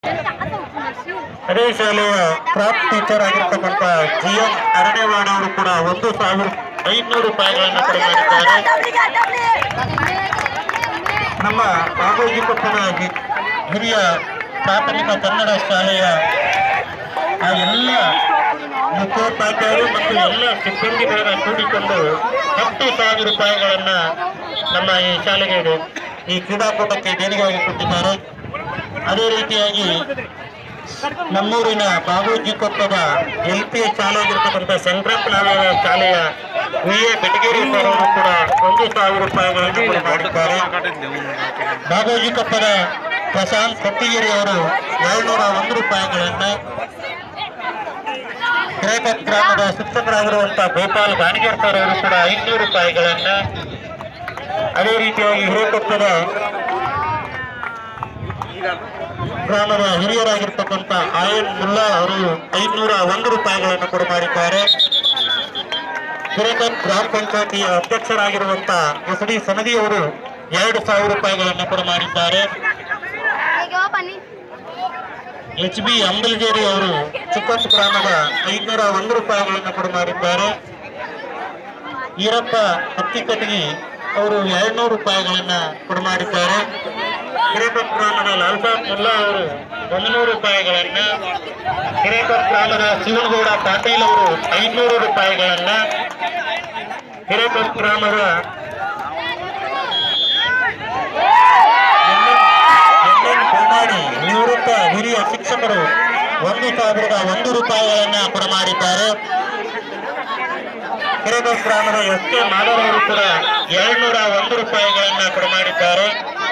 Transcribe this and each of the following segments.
ಅದೇ ಶಾಲೆಯ craft teacher ಆಗಿರ್ತಕ್ಕಂಥ ಜಿ ಎಂ ಅರಣ್ಯವಾಡ ಅವರು ಕೂಡ ಒಂದು ಸಾವಿರ ಐದುನೂರು ರೂಪಾಯಿಗಳನ್ನು ಕೊಡುಗೆ ಮಾಡಿದ್ದಾರೆ ನಮ್ಮ ಕಾಗೋಜಿ ಕೊಪ್ಪದ ಹಿ- ಹಿರಿಯ ಪ್ರಾಥಮಿಕ ಕನ್ನಡ ಶಾಲೆಯ ಆ ಎಲ್ಲ ಮುಖೋಪಾಧ್ಯಾಯರು ಮತ್ತು ಎಲ್ಲ ಸಿಬ್ಬಂದಿಗಳನ್ನ ಕೂಡಿಕೊಂಡು ಹತ್ತು ಸಾವಿರ ರೂಪಾಯಿಗಳನ್ನ ನಮ್ಮ ಈ ಶಾಲೆಗೆ ಈ ಕ್ರೀಡಾಕೂಟಕ್ಕೆ ದೇಣಿಗೆಯಾಗಿ ಕೊಟ್ಟಿದ್ದಾರೆ ಅದೇ ರೀತಿಯಾಗಿ ನಮ್ಮೂರಿನ ಬಾಬೂಜಿ ಕೊಪ್ಪದ ಎಲ್ ಪಿ ಶಾಲೆ ಆಗಿರ್ತಕ್ಕಂಥ ಸಂಕ್ರಾಂತ್ ನಾರಾಯಣ ಶಾಲೆಯ ವಿ ಎ ಬೆಟಗೇರಿ ಸರ್ ಅವರು ಕೂಡ ಒಂದು ಸಾವಿರ ರೂಪಾಯಿಗಳನ್ನು ಕೂಡ ಮಾಡಿದ್ದಾರೆ ಬಾಬೂಜಿ ಕೊಪ್ಪದ ಪ್ರಶಾಂತ್ ಕಟ್ಟಿಗಿರಿ ಅವರು ಏಳ್ನೂರ ಒಂದು ರೂಪಾಯಿಗಳನ್ನ ಹಿರೇಕತ್ ಗ್ರಾಮದ ಶಿಕ್ಷಕರಾಗಿರುವಂತಹ ಗೋಪಾಲ್ ಗಾಣಿಗೇರ್ ಸರ್ ಅವರು ಕೂಡ ಐನೂರು ರೂಪಾಯಿಗಳನ್ನ ಅದೇ ರೀತಿಯಾಗಿ ಹಿರೇಕೊಪ್ಪದ ಗ್ರಾಮದ ಹಿರಿಯರಾಗಿರ್ತಕ್ಕಂಥ ಆಯನ್ ಮುಲ್ಲಾ ಅವರು ಐನೂರ ಒಂದು ರೂಪಾಯಿಗಳನ್ನು ಕೂಡ ಮಾಡಿದ್ದಾರೆ ಹಿರೇಕತ್ ಗ್ರಾಮ ಪಂಚಾಯತಿಯ ಅಧ್ಯಕ್ಷರಾಗಿರುವಂತಹ ಎಸ್ ಡಿ ಸನದಿ ಅವರು ಎರಡು ಸಾವಿರ ರೂಪಾಯಿಗಳನ್ನು ಕೂಡ ಮಾಡಿದ್ದಾರೆ ಎಚ್ ಬಿ ಅಂಬಲಗೇರಿ ಅವರು ಚಿಕ್ಕಂತ ಗ್ರಾಮದ ಐನೂರ ಒಂದು ರೂಪಾಯಿಗಳನ್ನು ಕೂಡ ಮಾಡಿದ್ದಾರೆ ಈರಪ್ಪ ಹತ್ತಿಕಟಗಿ ಅವರು ಎರಡ್ನೂರು ರೂಪಾಯಿಗಳನ್ನ ಕೊಡು ಮಾಡಿದ್ದಾರೆ ಹಿರೇಕತ್ ಗ್ರಾಮದ ಲಾಲ್ಸಾಬ್ ಮುಲ್ಲಾ ಅವರು ಒಂದುನೂರು ರೂಪಾಯಿಗಳನ್ನ ಹಿರೇಕತ್ ಗ್ರಾಮದ ಶಿವನಗೌಡ ಪಾಟೀಲ್ ಅವರು ಐನೂರು ರೂಪಾಯಿಗಳನ್ನ ಹಿರೇಕತ್ ಗ್ರಾಮದ ಎನ್ ಎನ್ ಗೋಮಾಡಿ ನಿವೃತ್ತ ಹಿರಿಯ ಶಿಕ್ಷಕರು ಒಂದು ಸಾವಿರದ ಒಂದು ರೂಪಾಯಿಗಳನ್ನ ಕೊಡ ಮಾಡಿದ್ದಾರೆ ಹಿರೇಕಲ್ ಗ್ರಾಮದ ಎಸ್ ಕೆ ಮಾಧವ್ ಅವರು ಕೂಡ ಎರಡ್ನೂರ ಒಂದು ರೂಪಾಯಿಗಳನ್ನ ಕೊಡ ಮಾಡಿದ್ದಾರೆ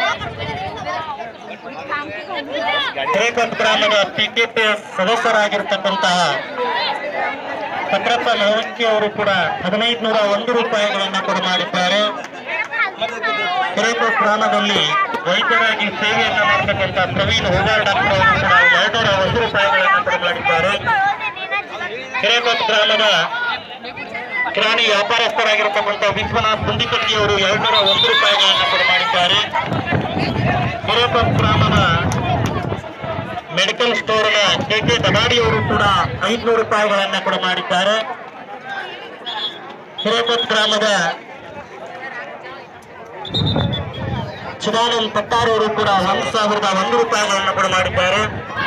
ಹಿರೇಕಲ್ ಗ್ರಾಮದ ಪಿಕೆಪಿಎಸ್ ಸದಸ್ಯರಾಗಿರ್ತಕ್ಕಂತಹ ಚಕ್ರಪ್ಪ ನವಕ್ಕಿ ಅವರು ಕೂಡ ಹದಿನೈದು ನೂರ ಒಂದು ರೂಪಾಯಿಗಳನ್ನ ಕೊಡ ಮಾಡಿದ್ದಾರೆ ಹಿರೇಕಲ್ ಗ್ರಾಮದಲ್ಲಿ ವೈದ್ಯರಾಗಿ ಸೇವೆಯನ್ನ ಮಾಡತಕ್ಕಂಥ ಪ್ರವೀಣ್ ಹೋಗಾರ್ ಡಾಕ್ಟರ್ ಅವರು ಕೂಡ ಎರಡ್ನೂರ ಒಂದು ರೂಪಾಯಿಗಳನ್ನ ಕೊಡ ಮಾಡಿದ್ದಾರೆ ಹಿರೇಕಲ್ ಗ್ರಾಮದ ಕಿರಾಣಿ ವ್ಯಾಪಾರಸ್ಥರಾಗಿರತಕ್ಕಂಥ ವಿಶ್ವನಾಥ್ ಕುಂದಿಕಟ್ಟಿ ಅವರು ಎರಡ್ನೂರ ಒಂದು ರೂಪಾಯಿಗಳನ್ನು ಕೊಡ ಮಾಡಿದ್ದಾರೆ ಹಿರೇಕಲ್ ಗ್ರಾಮದ ಮೆಡಿಕಲ್ ಸ್ಟೋರ್ನ ಕೆ ಕೆ ದಬಾಡಿ ಅವರು ಕೂಡ ಐದುನೂರು ರೂಪಾಯಿಗಳನ್ನ ಕೊಡ ಮಾಡಿದ್ದಾರೆ ಹಿರೇಕಲ್ ಗ್ರಾಮದ ಚಿದಾನಂದ್ ಪಟ್ಟಾರ್ ಅವರು ಕೂಡ ಒಂದು ಸಾವಿರದ ಒಂದು ರೂಪಾಯಿಗಳನ್ನು ಕೊಡ ಮಾಡಿದ್ದಾರೆ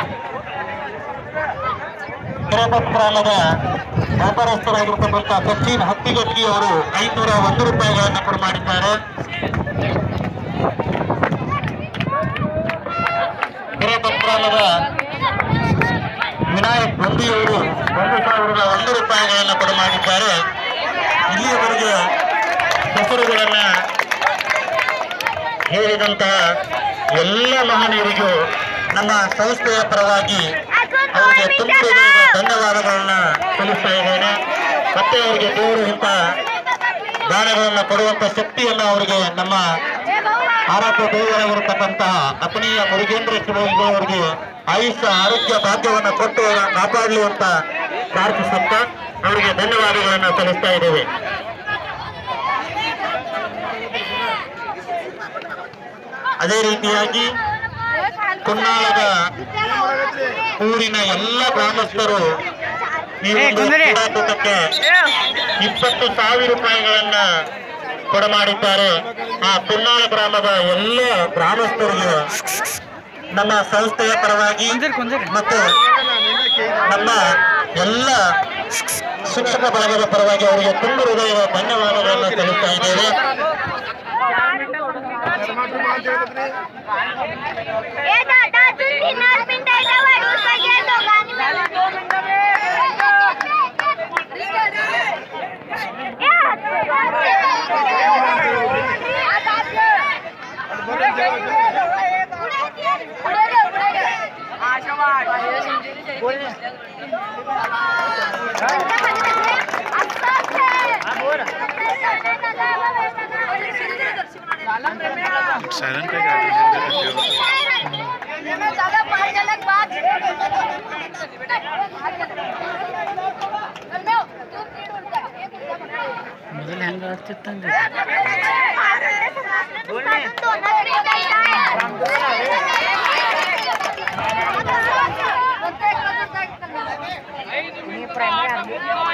ಹಿರೇಕಲ್ ಗ್ರಾಮದ ವ್ಯಾಪಾರಸ್ಥರಾಗಿರ್ತಕ್ಕಂಥ ಸಚಿನ್ ಹತ್ತಿಗಟ್ಟಿ ಅವರು ಐನೂರ ಒಂದು ರೂಪಾಯಿಗಳನ್ನು ಕೊಡ ಮಾಡಿದ್ದಾರೆ ಹಿರೇಕಲ್ ಗ್ರಾಮದ ವಿನಾಯಕ್ ಬಂದಿಯವರು ಒಂದು ಸಾವಿರದ ಒಂದು ರೂಪಾಯಿಗಳನ್ನು ಕೊಡ ಮಾಡಿದ್ದಾರೆ ಇಲ್ಲಿಯವರೆಗೆ ಹೆಸರುಗಳನ್ನ ಹೇಳಿದಂತಹ ಎಲ್ಲ ಮಹನೀಯರಿಗೂ ನಮ್ಮ ಸಂಸ್ಥೆಯ ಪರವಾಗಿ ಅವರಿಗೆ ತುಂಬ ಹೃದಯದ ಧನ್ಯವಾದಗಳನ್ನ ಸಲ್ಲಿಸ್ತಾ ಇದ್ದೇನೆ ಮತ್ತೆ ಅವರಿಗೆ ದೇವರು ಇಂಥ ದಾನಗಳನ್ನು ಕೊಡುವಂತ ಶಕ್ತಿಯನ್ನು ಅವರಿಗೆ ನಮ್ಮ ಆರಾಧ್ಯ ದೇವರಾಗಿರತಕ್ಕಂತಹ ಅಪನೀಯ ಮುರುಗೇಂದ್ರ ಶಿವಲಿಂಗ ಅವರಿಗೆ ಆಯುಷ್ಯ ಆರೋಗ್ಯ ಭಾಗ್ಯವನ್ನು ಕೊಟ್ಟು ಕಾಪಾಡಲಿ ಅಂತ ಪ್ರಾರ್ಥಿಸುತ್ತಾ ಅವರಿಗೆ ಧನ್ಯವಾದಗಳನ್ನು ಸಲ್ಲಿಸ್ತಾ ಇದ್ದೇವೆ ಅದೇ ರೀತಿಯಾಗಿ ಕುನ್ನಾಳದ ಊರಿನ ಎಲ್ಲ ಗ್ರಾಮಸ್ಥರು ಈ ಒಂದು ಕ್ರೀಡಾಕೂಟಕ್ಕೆ ಇಪ್ಪತ್ತು ಸಾವಿರ ರೂಪಾಯಿಗಳನ್ನ ಕೊಡ ಮಾಡಿದ್ದಾರೆ ಆ ಕುನ್ನಾಳ ಗ್ರಾಮದ ಎಲ್ಲ ಗ್ರಾಮಸ್ಥರಿಗೆ ನಮ್ಮ ಸಂಸ್ಥೆಯ ಪರವಾಗಿ ಮತ್ತು ನಮ್ಮ ಎಲ್ಲ ಶಿಕ್ಷಕ ಬಳಗದ ಪರವಾಗಿ ಅವರಿಗೆ ತುಂಬ ಹೃದಯದ ಧನ್ಯವಾದಗಳನ್ನು ಸಲ್ಲಿಸ್ತಾ ಇದ್ದೇವೆ ए दादा तू तीनच मिनिटाच्या वाढून पाहिजे दोघांनी ए, हात सायलेंट काय गाडी दादा पाच झाल्यात पाच ಮೊದಲು ಹೆಂಗ ಆಡ್ತಿತ್ತಂದ್ರೆ दोन प्रायमरी आर्मी